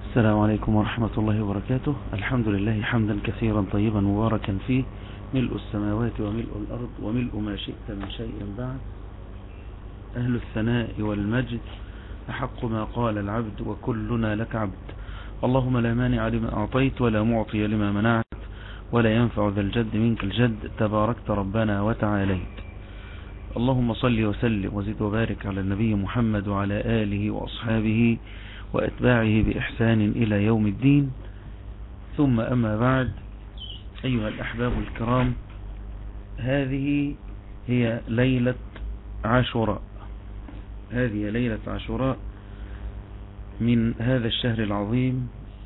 السلام عليكم ورحمة الله وبركاته الحمد لله حمدا كثيرا طيبا مباركا فيه ملء السماوات وملء الأرض وملء ما شئت من شيء بعد أهل الثناء والمجد أحق ما قال العبد وكلنا لك عبد اللهم لا مانع لما أعطيت ولا معطي لما منعت ولا ينفع ذا الجد منك الجد تباركت ربنا وتعاليت اللهم صل وسلم وزد وبارك على النبي محمد وعلى آله وأصحابه وأتباعه بإحسان إلى يوم الدين ثم أما بعد أيها الأحباب الكرام هذه هي ليلة عاشوراء هذه ليلة عاشوراء من هذا الشهر العظيم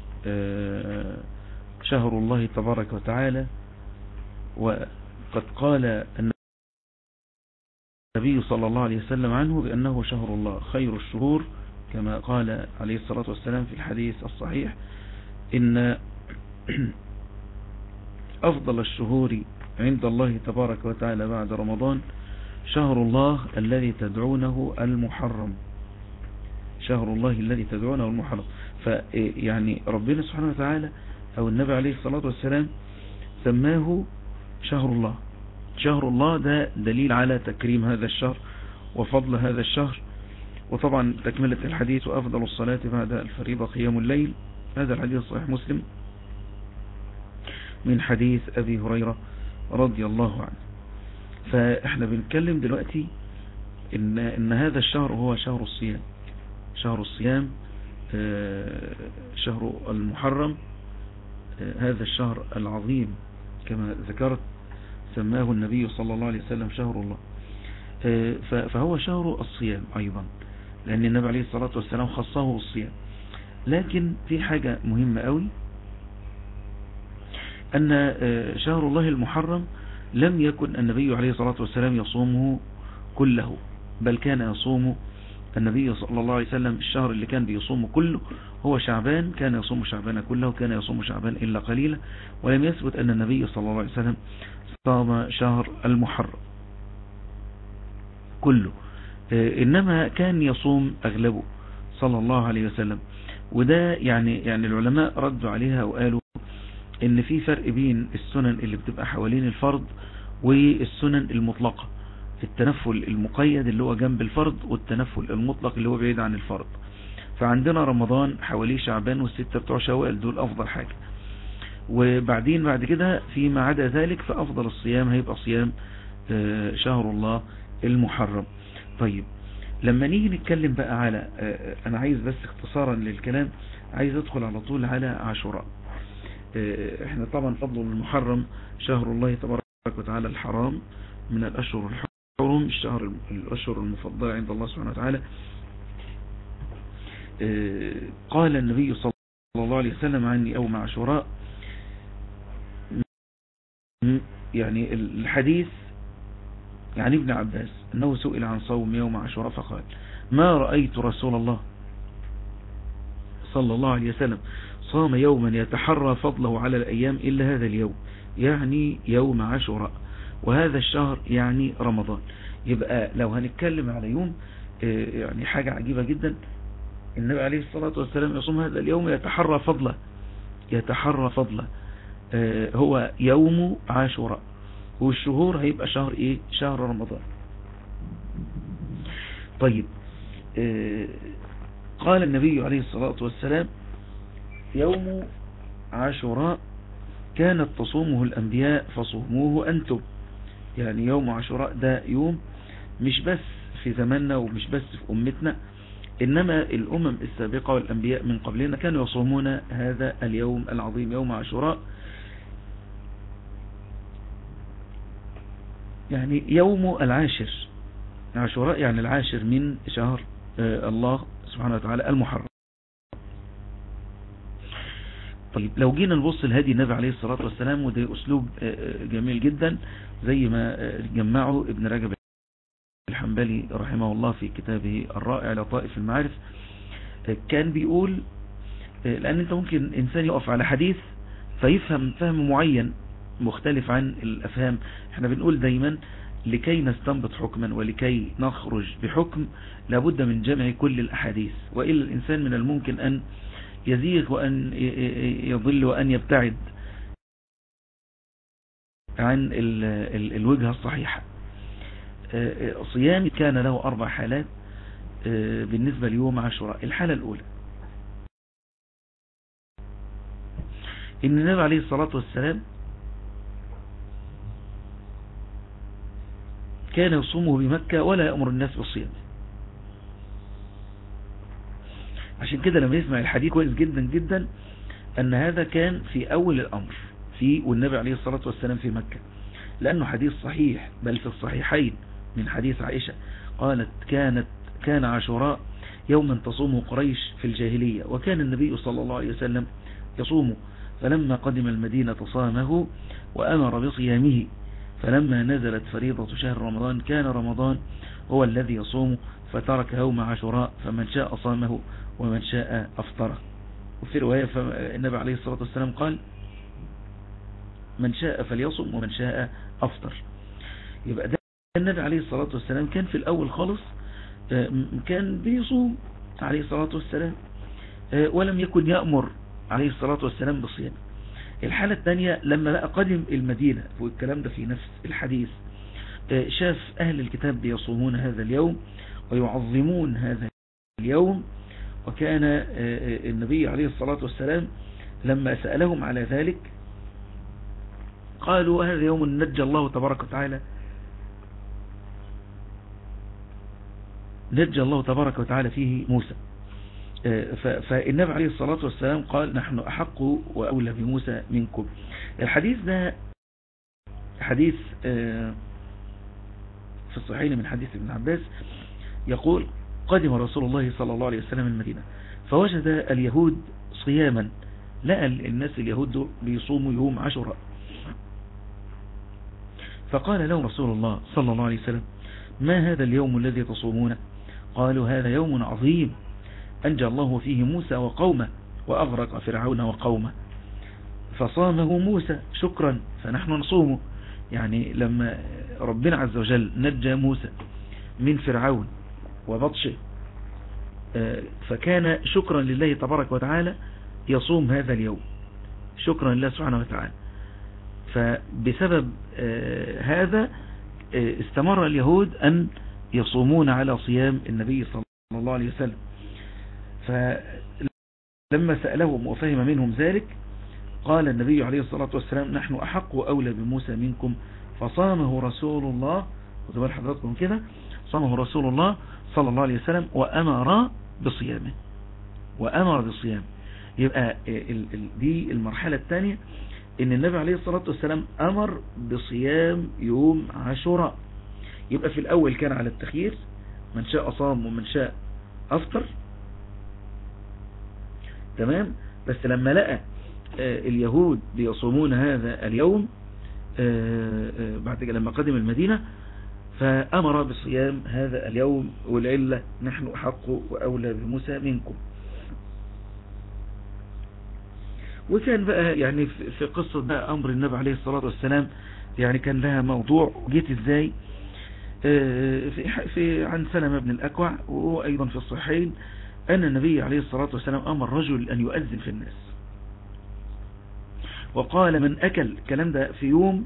شهر الله تبارك وتعالى وقد قال النبي صلى الله عليه وسلم عنه بأنه شهر الله خير الشهور كما قال عليه الصلاة والسلام في الحديث الصحيح إن أفضل الشهور عند الله تبارك وتعالى بعد رمضان شهر الله الذي تدعونه المحرم شهر الله الذي تدعونه المحرم فيعني ربنا سبحانه وتعالى أو النبي عليه الصلاة والسلام سماه شهر الله شهر الله ده دليل على تكريم هذا الشهر وفضل هذا الشهر وطبعا تكملة الحديث وأفضل الصلاة بعد الفريضة قيام الليل هذا الحديث صحيح مسلم من حديث أبي هريرة رضي الله عنه فإحنا بنتكلم دلوقتي إن, إن هذا الشهر هو شهر الصيام شهر الصيام شهر المحرم هذا الشهر العظيم كما ذكرت سماه النبي صلى الله عليه وسلم شهر الله فهو شهر الصيام أيضا لأن النبي عليه الصلاة والسلام خصه بالصيام لكن في حاجة مهمة قوي أن شهر الله المحرم لم يكن النبي عليه الصلاة والسلام يصومه كله بل كان يصوم النبي صلى الله عليه وسلم الشهر اللي كان بيصومه كله هو شعبان كان يصوم شعبان كله كان يصوم شعبان إلا قليلا ولم يثبت أن النبي صلى الله عليه وسلم صام شهر المحرم كله إنما كان يصوم أغلبه صلى الله عليه وسلم وده يعني يعني العلماء ردوا عليها وقالوا ان في فرق بين السنن اللي بتبقى حوالين الفرض والسنن المطلقة التنفل المقيد اللي هو جنب الفرض والتنفل المطلق اللي هو بعيد عن الفرض فعندنا رمضان حواليه شعبان والستة بتوع شوال دول افضل حاجة وبعدين بعد كده فيما عدا ذلك فافضل الصيام هيبقى صيام شهر الله المحرم طيب لما نيجي نتكلم بقى على انا عايز بس اختصارا للكلام عايز ادخل على طول على عاشوراء احنا طبعا فضل المحرم شهر الله تبارك وتعالى الحرام من الاشهر الحرم الشهر الاشهر المفضلة عند الله سبحانه وتعالى قال النبي صلى الله عليه وسلم عني يوم عاشوراء يعني الحديث يعني ابن عباس أنه سئل عن صوم يوم عاشوراء فقال ما رأيت رسول الله صلى الله عليه وسلم صام يوما يتحرى فضله على الأيام إلا هذا اليوم يعني يوم عاشوراء وهذا الشهر يعني رمضان يبقى لو هنتكلم على يوم يعني حاجة عجيبة جدا النبي عليه الصلاة والسلام يصوم هذا اليوم يتحرى فضله يتحرى فضله هو يوم عاشوراء والشهور هيبقى شهر ايه شهر رمضان طيب قال النبي عليه الصلاة والسلام يوم عاشوراء كانت تصومه الأنبياء فصوموه أنتم يعني يوم عاشوراء ده يوم مش بس في زماننا ومش بس في أمتنا إنما الأمم السابقة والأنبياء من قبلنا كانوا يصومون هذا اليوم العظيم يوم عاشوراء يعني يوم العاشر عاشوراء يعني العاشر من شهر الله سبحانه وتعالى المحرم طيب لو جينا نبص لهدي النبي عليه الصلاة والسلام وده أسلوب جميل جدا زي ما جمعه ابن رجب الحنبلي رحمه الله في كتابه الرائع لطائف المعارف كان بيقول لأن انت ممكن إنسان يقف على حديث فيفهم فهم معين مختلف عن الأفهام احنا بنقول دايما لكي نستنبط حكما ولكي نخرج بحكم لابد من جمع كل الأحاديث وإلا الإنسان من الممكن أن يزيغ وأن يضل وأن يبتعد عن الوجهة الصحيحة صيام كان له أربع حالات بالنسبة ليوم عاشوراء الحالة الأولى إن النبي عليه الصلاة والسلام كان يصومه بمكة ولا يأمر الناس بالصيام عشان كده لما يسمع الحديث كويس جدا جدا أن هذا كان في أول الأمر في والنبي عليه الصلاة والسلام في مكة لأنه حديث صحيح بل في الصحيحين من حديث عائشة قالت كانت كان عاشوراء يوما تصومه قريش في الجاهلية وكان النبي صلى الله عليه وسلم يصومه فلما قدم المدينة صامه وأمر بصيامه فلما نزلت فريضة شهر رمضان كان رمضان هو الذي يصوم فترك يوم عاشوراء فمن شاء صامه ومن شاء أفطره وفي رواية النبي عليه الصلاة والسلام قال من شاء فليصم ومن شاء أفطر يبقى ده النبي عليه الصلاة والسلام كان في الأول خالص كان بيصوم عليه الصلاة والسلام ولم يكن يأمر عليه الصلاة والسلام بالصيام الحالة الثانية لما بقى قدم المدينة والكلام ده في نفس الحديث شاف أهل الكتاب بيصومون هذا اليوم ويعظمون هذا اليوم وكان النبي عليه الصلاة والسلام لما سألهم على ذلك قالوا هذا يوم نجى الله تبارك وتعالى نجى الله تبارك وتعالى فيه موسى فالنبي عليه الصلاة والسلام قال نحن أحق وأولى بموسى منكم الحديث ده حديث في الصحيحين من حديث ابن عباس يقول قدم رسول الله صلى الله عليه وسلم المدينة فوجد اليهود صياما لقى الناس اليهود بيصوموا يوم عشرة فقال لهم رسول الله صلى الله عليه وسلم ما هذا اليوم الذي تصومونه قالوا هذا يوم عظيم أنجى الله فيه موسى وقومه وأغرق فرعون وقومه فصامه موسى شكرا فنحن نصومه يعني لما ربنا عز وجل نجى موسى من فرعون وبطشه فكان شكرا لله تبارك وتعالى يصوم هذا اليوم شكرا لله سبحانه وتعالى فبسبب هذا استمر اليهود أن يصومون على صيام النبي صلى الله عليه وسلم فلما سألهم وفهم منهم ذلك قال النبي عليه الصلاة والسلام نحن أحق وأولى بموسى منكم فصامه رسول الله وزبال حضراتكم كده صامه رسول الله صلى الله عليه وسلم وأمر بصيامه وأمر بصيام يبقى دي المرحلة الثانية ان النبي عليه الصلاة والسلام أمر بصيام يوم عاشوراء يبقى في الأول كان على التخيير من شاء صام ومن شاء أفطر تمام بس لما لقى اليهود بيصومون هذا اليوم بعد لما قدم المدينة فأمر بصيام هذا اليوم والعلة نحن أحق وأولى بموسى منكم وكان بقى يعني في قصة بقى أمر النبي عليه الصلاة والسلام يعني كان لها موضوع جيت ازاي في, في عن سلمة بن الأكوع وهو أيضا في الصحيحين أن النبي عليه الصلاة والسلام أمر رجل أن يؤذن في الناس وقال من أكل كلام ده في يوم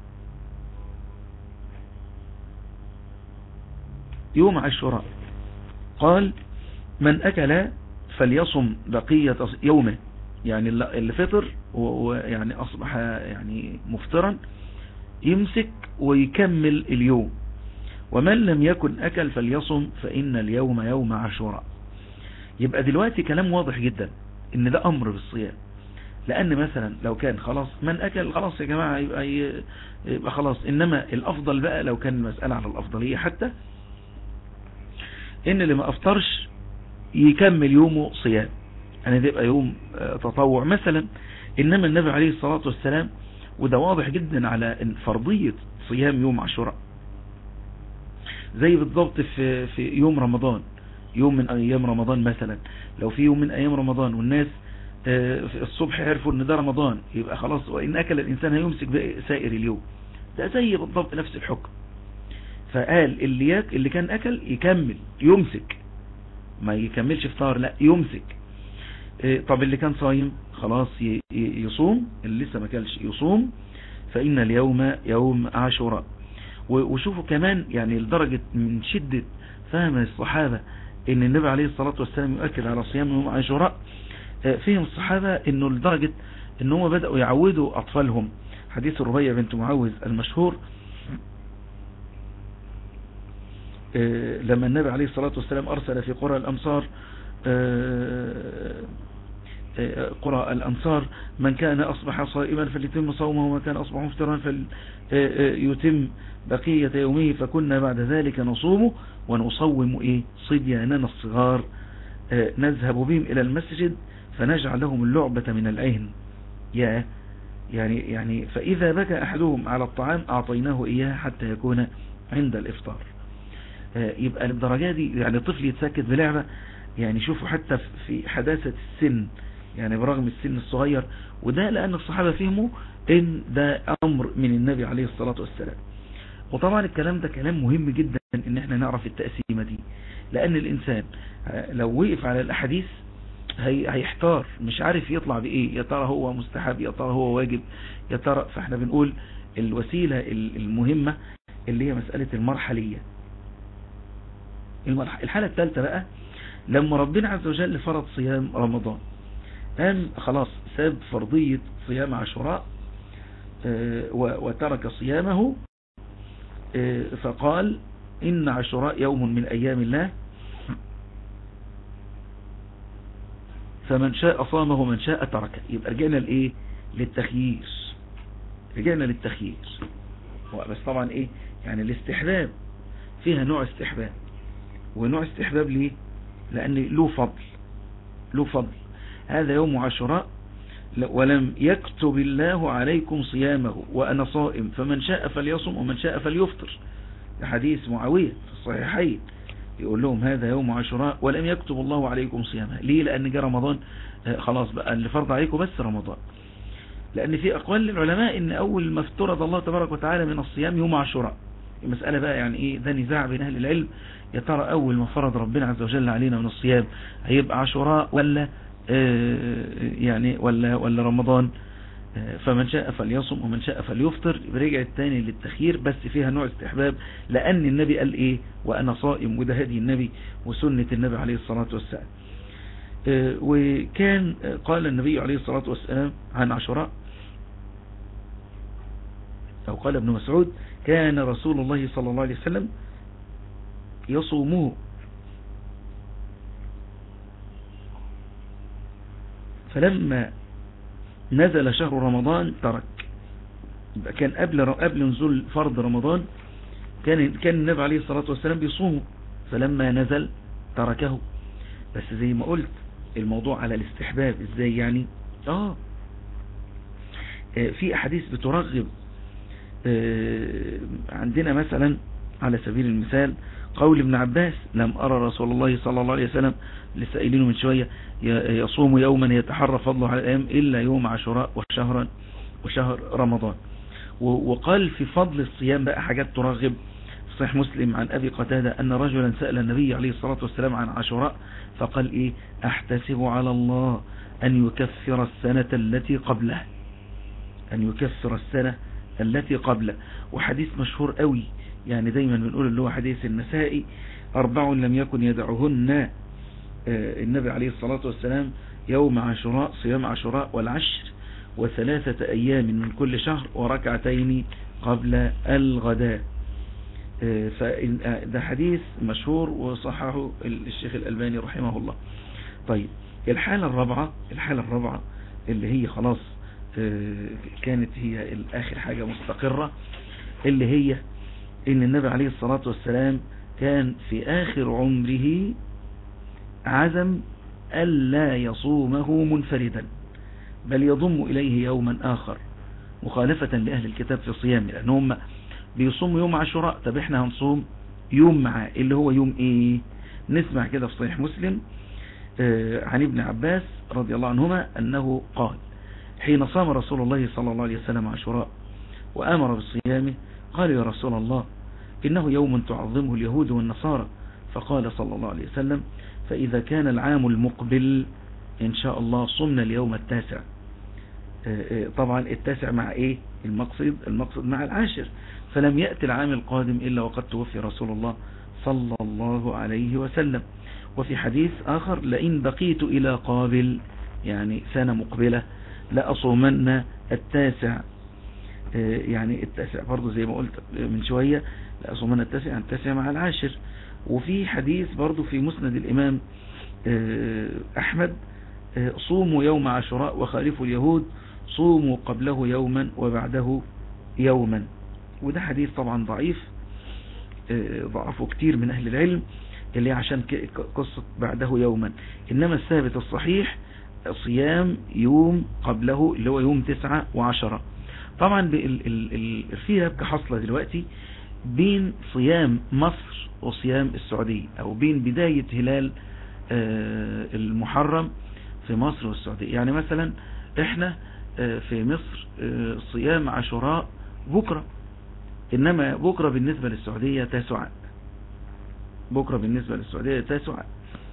يوم عاشوراء قال من أكل فليصم بقية يومه يعني اللي فطر ويعني أصبح يعني مفطرا يمسك ويكمل اليوم ومن لم يكن أكل فليصم فإن اليوم يوم عاشوراء يبقى دلوقتي كلام واضح جدا ان ده أمر بالصيام لأن مثلا لو كان خلاص من أكل خلاص يا جماعة يبقى, يبقى خلاص إنما الأفضل بقى لو كان المسألة على الأفضلية حتى إن اللي ما أفطرش يكمل يومه صيام يعني ده يبقى يوم تطوع مثلا إنما النبي عليه الصلاة والسلام وده واضح جدا على فرضية صيام يوم عاشوراء زي بالضبط في, في يوم رمضان يوم من أيام رمضان مثلا لو في يوم من أيام رمضان والناس في الصبح عرفوا ان ده رمضان يبقى خلاص وإن أكل الإنسان هيمسك سائر اليوم ده زي بالضبط نفس الحكم فقال اللي, يك اللي كان أكل يكمل يمسك ما يكملش فطار لا يمسك طب اللي كان صايم خلاص يصوم اللي لسه ما كلش يصوم فإن اليوم يوم عاشوراء وشوفوا كمان يعني لدرجة من شدة فهم الصحابة ان النبي عليه الصلاة والسلام يؤكد على صيام يوم عاشوراء فهم الصحابة انه لدرجة ان هم بدأوا يعودوا اطفالهم حديث الربيع بنت معوذ المشهور لما النبي عليه الصلاة والسلام ارسل في قرى الامصار قرى الأنصار من كان أصبح صائما فليتم صومه ومن كان أصبح مفترا فليتم بقية يومه فكنا بعد ذلك نصومه ونصوم إيه صبياننا الصغار نذهب بهم إلى المسجد فنجعل لهم اللعبة من العين يا يعني يعني فإذا بكى أحدهم على الطعام أعطيناه إياه حتى يكون عند الإفطار يبقى للدرجة دي يعني طفل يتسكت بلعبة يعني شوفوا حتى في حداثة السن يعني برغم السن الصغير وده لأن الصحابة فهموا ان ده أمر من النبي عليه الصلاة والسلام وطبعا الكلام ده كلام مهم جدا ان احنا نعرف التقسيمة دي لأن الإنسان لو وقف على الأحاديث هي هيحتار مش عارف يطلع بإيه يا ترى هو مستحب يا ترى هو واجب يا ترى فاحنا بنقول الوسيلة المهمة اللي هي مسألة المرحلية الحالة الثالثة بقى لما ربنا عز وجل فرض صيام رمضان قام خلاص ساب فرضية صيام عاشوراء وترك صيامه فقال إن عاشوراء يوم من أيام الله فمن شاء صامه ومن شاء تركه يبقى رجعنا لإيه للتخيير رجعنا للتخيير بس طبعا إيه يعني الاستحباب فيها نوع استحباب ونوع استحباب ليه لأن له فضل له فضل هذا يوم عاشوراء ولم يكتب الله عليكم صيامه وأنا صائم فمن شاء فليصم ومن شاء فليفطر حديث معاوية في الصحيحين يقول لهم هذا يوم عاشوراء ولم يكتب الله عليكم صيامه ليه لأن جاء رمضان خلاص بقى اللي فرض عليكم بس رمضان لأن في أقوال للعلماء إن أول ما افترض الله تبارك وتعالى من الصيام يوم عاشوراء المسألة بقى يعني إيه ده نزاع بين أهل العلم يا ترى أول ما فرض ربنا عز وجل علينا من الصيام هيبقى عاشوراء ولا يعني ولا ولا رمضان فمن شاء فليصم ومن شاء فليفطر رجع الثاني للتخيير بس فيها نوع استحباب لأن النبي قال إيه وأنا صائم وده هدي النبي وسنة النبي عليه الصلاة والسلام وكان قال النبي عليه الصلاة والسلام عن عاشوراء أو قال ابن مسعود كان رسول الله صلى الله عليه وسلم يصومه فلما نزل شهر رمضان ترك كان قبل قبل نزول فرض رمضان كان كان النبي عليه الصلاة والسلام بيصومه فلما نزل تركه بس زي ما قلت الموضوع على الاستحباب ازاي يعني اه في احاديث بترغب عندنا مثلا على سبيل المثال قول ابن عباس لم أرى رسول الله صلى الله عليه وسلم لسه قايلينه من شوية يصوم يوما يتحرى فضله على الأيام إلا يوم عاشوراء وشهرا وشهر رمضان وقال في فضل الصيام بقى حاجات ترغب في صحيح مسلم عن أبي قتادة أن رجلا سأل النبي عليه الصلاة والسلام عن عاشوراء فقال إيه أحتسب على الله أن يكفر السنة التي قبله أن يكفر السنة التي قبله وحديث مشهور قوي يعني دايما بنقول اللي هو حديث النسائي أربع لم يكن يدعهن النبي عليه الصلاة والسلام يوم عاشوراء صيام عاشوراء والعشر وثلاثة أيام من كل شهر وركعتين قبل الغداء ده حديث مشهور وصححه الشيخ الألباني رحمه الله طيب الحالة الرابعة الحالة الرابعة اللي هي خلاص كانت هي آخر حاجة مستقرة اللي هي ان النبي عليه الصلاة والسلام كان في آخر عمره عزم ألا يصومه منفردا بل يضم إليه يوما آخر مخالفة لأهل الكتاب في صيامه لأنهم بيصوموا يوم عاشوراء طب احنا هنصوم يوم معاه اللي هو يوم ايه نسمع كده في صحيح مسلم آه عن ابن عباس رضي الله عنهما أنه قال حين صام رسول الله صلى الله عليه وسلم عاشوراء وأمر بصيامه قال يا رسول الله إنه يوم تعظمه اليهود والنصارى فقال صلى الله عليه وسلم فإذا كان العام المقبل إن شاء الله صمنا اليوم التاسع طبعا التاسع مع إيه المقصد المقصد مع العاشر فلم يأتي العام القادم إلا وقد توفي رسول الله صلى الله عليه وسلم وفي حديث آخر لئن بقيت إلى قابل يعني سنة مقبلة لأصومن التاسع يعني التاسع برضو زي ما قلت من شوية لأصومن التاسع التاسع مع العاشر وفي حديث برضو في مسند الإمام أحمد صوموا يوم عاشوراء وخالفوا اليهود صوموا قبله يوما وبعده يوما وده حديث طبعا ضعيف ضعفه كتير من أهل العلم اللي عشان قصة بعده يوما إنما الثابت الصحيح صيام يوم قبله اللي هو يوم تسعة وعشرة طبعا في ربكة حصلة دلوقتي بين صيام مصر وصيام السعودية او بين بداية هلال المحرم في مصر والسعودية يعني مثلا احنا في مصر صيام عاشوراء بكرة انما بكرة بالنسبة للسعودية تاسعاء بكرة بالنسبة للسعودية تاسعاء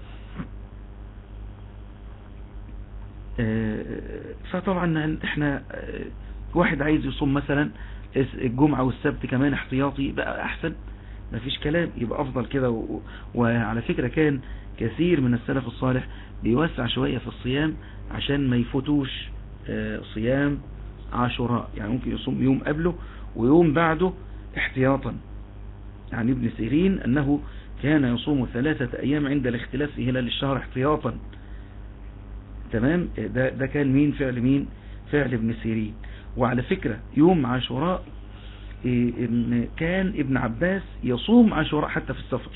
فطبعا احنا واحد عايز يصوم مثلا الجمعة والسبت كمان احتياطي بقى احسن مفيش كلام يبقى افضل كده و... وعلى فكرة كان كثير من السلف الصالح بيوسع شوية في الصيام عشان ما يفوتوش صيام عاشوراء يعني ممكن يصوم يوم قبله ويوم بعده احتياطا يعني ابن سيرين انه كان يصوم ثلاثة ايام عند الاختلاف في هلال الشهر احتياطا تمام ده, ده كان مين فعل مين فعل ابن سيرين وعلى فكرة يوم عاشوراء كان ابن عباس يصوم عاشوراء حتى في السفر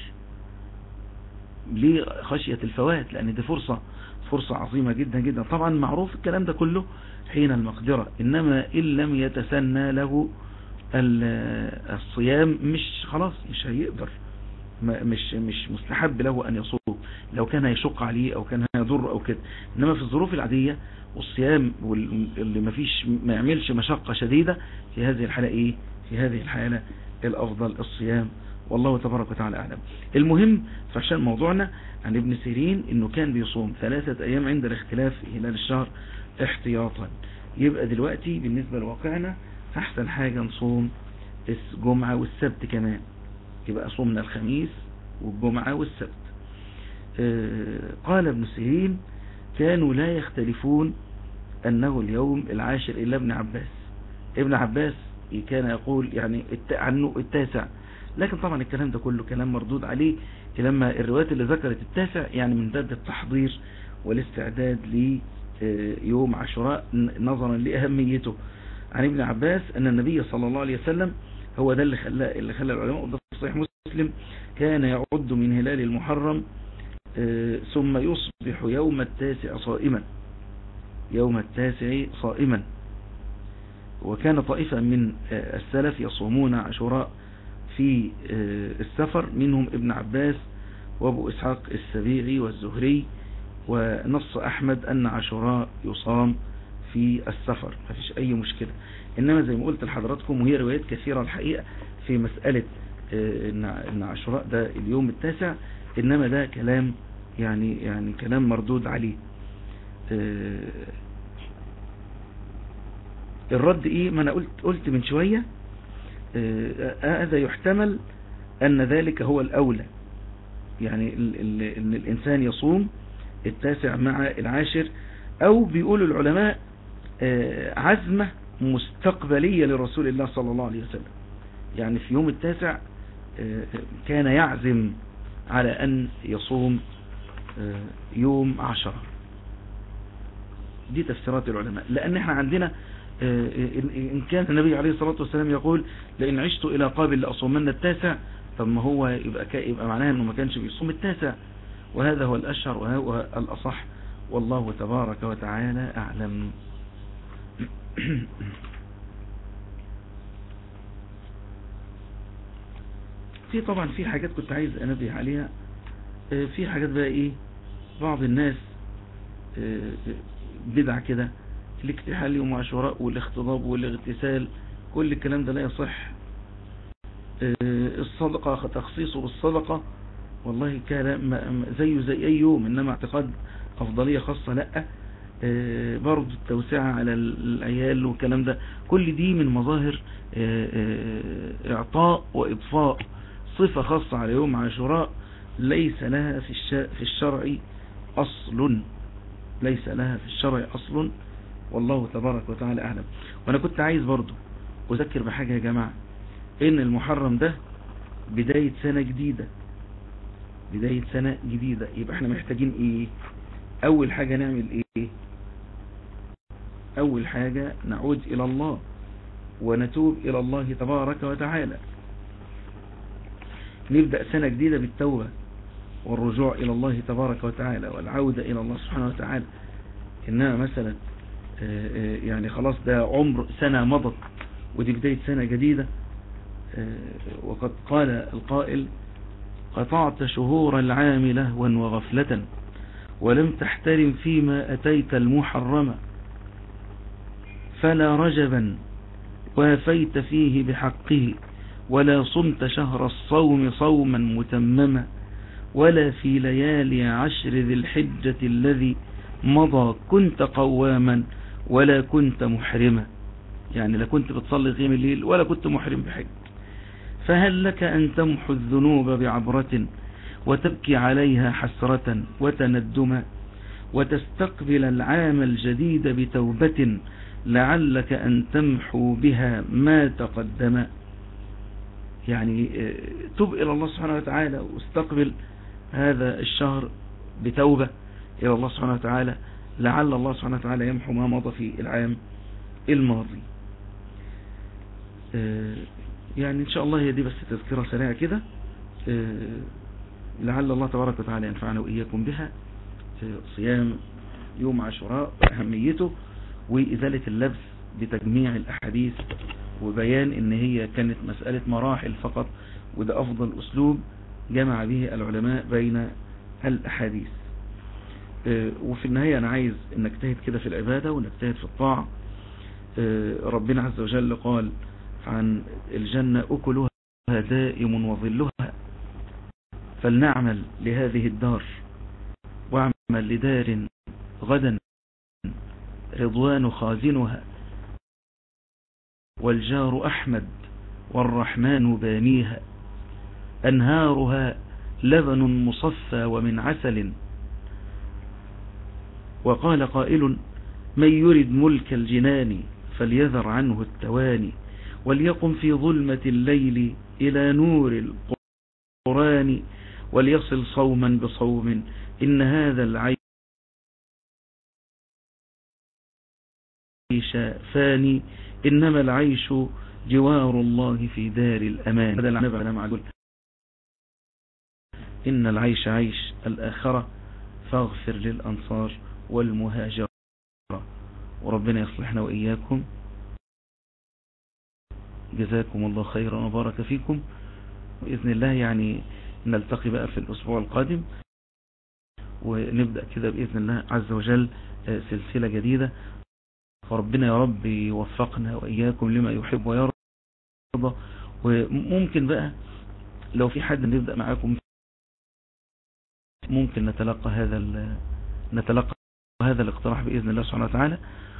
لخشية الفوات لأن دي فرصة فرصة عظيمة جدا جدا طبعا معروف الكلام ده كله حين المقدرة إنما إن لم يتسنى له الصيام مش خلاص مش هيقدر مش مش مستحب له أن يصوم لو كان يشق عليه أو كان يضر أو كده إنما في الظروف العادية والصيام اللي ما فيش ما يعملش مشقة شديدة في هذه الحالة إيه في هذه الحالة الأفضل الصيام والله تبارك وتعالى أعلم المهم فعشان موضوعنا عن ابن سيرين انه كان بيصوم ثلاثة ايام عند الاختلاف في هلال الشهر احتياطا يبقى دلوقتي بالنسبة لواقعنا احسن حاجة نصوم الجمعة والسبت كمان يبقى صومنا الخميس والجمعة والسبت قال ابن سيرين كانوا لا يختلفون انه اليوم العاشر الا ابن عباس ابن عباس كان يقول يعني عنه التاسع لكن طبعا الكلام ده كله كلام مردود عليه لما الروايات اللي ذكرت التاسع يعني من باب التحضير والاستعداد ليوم عاشوراء نظرا لأهميته عن ابن عباس أن النبي صلى الله عليه وسلم هو ده اللي خلى اللي خلى العلماء وده في صحيح مسلم كان يعد من هلال المحرم ثم يصبح يوم التاسع صائما يوم التاسع صائما وكان طائفة من السلف يصومون عاشوراء في السفر منهم ابن عباس وابو اسحاق السبيعي والزهري ونص احمد ان عاشوراء يصام في السفر ما فيش اي مشكلة انما زي ما قلت لحضراتكم وهي روايات كثيرة الحقيقة في مسألة ان عاشوراء ده اليوم التاسع انما ده كلام يعني يعني كلام مردود عليه الرد ايه ما انا قلت قلت من شوية هذا يحتمل أن ذلك هو الأولى يعني أن الإنسان يصوم التاسع مع العاشر أو بيقول العلماء عزمة مستقبلية لرسول الله صلى الله عليه وسلم يعني في يوم التاسع كان يعزم على أن يصوم يوم عشرة دي تفسيرات العلماء لأن احنا عندنا إن كان النبي عليه الصلاة والسلام يقول لئن عشت إلى قابل لأصومن التاسع طب ما هو يبقى, يبقى معناها أنه ما كانش بيصوم التاسع وهذا هو الأشهر وهو الأصح والله تبارك وتعالى أعلم في طبعا في حاجات كنت عايز أنبه عليها في حاجات بقى إيه بعض الناس بدع كده الاكتحال يوم عاشوراء والاختضاب والاغتسال كل الكلام ده لا يصح الصدقة تخصيصه بالصدقة والله كلام زيه زي أي يوم إنما اعتقاد افضلية خاصة لا آه، برضو التوسعة على العيال والكلام ده كل دي من مظاهر آه، آه، اعطاء واضفاء صفة خاصة على يوم عاشوراء ليس لها في الشرع اصل ليس لها في الشرع اصل والله تبارك وتعالى اعلم وانا كنت عايز برضو اذكر بحاجة يا جماعة ان المحرم ده بداية سنة جديدة بداية سنة جديدة يبقى احنا محتاجين ايه اول حاجة نعمل ايه اول حاجة نعود الى الله ونتوب الى الله تبارك وتعالى نبدأ سنة جديدة بالتوبة والرجوع الى الله تبارك وتعالى والعودة الى الله سبحانه وتعالى انها مثلا آه، آه، يعني خلاص ده عمر سنة مضت ودي بداية سنة جديدة آه، وقد قال القائل قطعت شهور العام لهوا وغفلة ولم تحترم فيما أتيت المحرم فلا رجبا وافيت فيه بحقه ولا صمت شهر الصوم صوما متمما ولا في ليالي عشر ذي الحجة الذي مضى كنت قواما ولا كنت محرما يعني لا كنت بتصلي قيام الليل ولا كنت محرم بحج فهل لك أن تمحو الذنوب بعبرة وتبكي عليها حسرة وتندما وتستقبل العام الجديد بتوبة لعلك أن تمحو بها ما تقدم يعني آه، تب إلى الله سبحانه وتعالى واستقبل هذا الشهر بتوبة إلى الله سبحانه وتعالى لعل الله سبحانه وتعالى يمحو ما مضى في العام الماضي آه، يعني إن شاء الله هي دي بس تذكرة سريعة كده آه، لعل الله تبارك وتعالى ينفعنا وإياكم بها صيام يوم عاشوراء وأهميته وإزالة اللبس بتجميع الأحاديث وبيان ان هي كانت مسألة مراحل فقط وده أفضل أسلوب جمع به العلماء بين الأحاديث آه، وفي النهاية أنا عايز نجتهد كده في العبادة ونجتهد في الطاعة آه، ربنا عز وجل قال عن الجنة أكلها دائم وظلها فلنعمل لهذه الدار واعمل لدار غدا رضوان خازنها والجار أحمد والرحمن بانيها أنهارها لبن مصفى ومن عسل وقال قائل من يرد ملك الجنان فليذر عنه التواني وليقم في ظلمة الليل إلى نور القرآن وليصل صوما بصوم إن هذا العيش فاني إنما العيش جوار الله في دار الأمان هذا العنب على معقول إن العيش عيش الآخرة فاغفر للأنصار والمهاجرة وربنا يصلحنا وإياكم جزاكم الله خيرا وبارك فيكم بإذن الله يعني نلتقي بقى في الأسبوع القادم ونبدأ كده بإذن الله عز وجل آه، سلسلة جديدة فربنا يا رب يوفقنا وإياكم لما يحب ويرضى وممكن بقى لو في حد نبدأ معاكم ممكن نتلقى هذا نتلقى هذا الاقتراح بإذن الله سبحانه وتعالى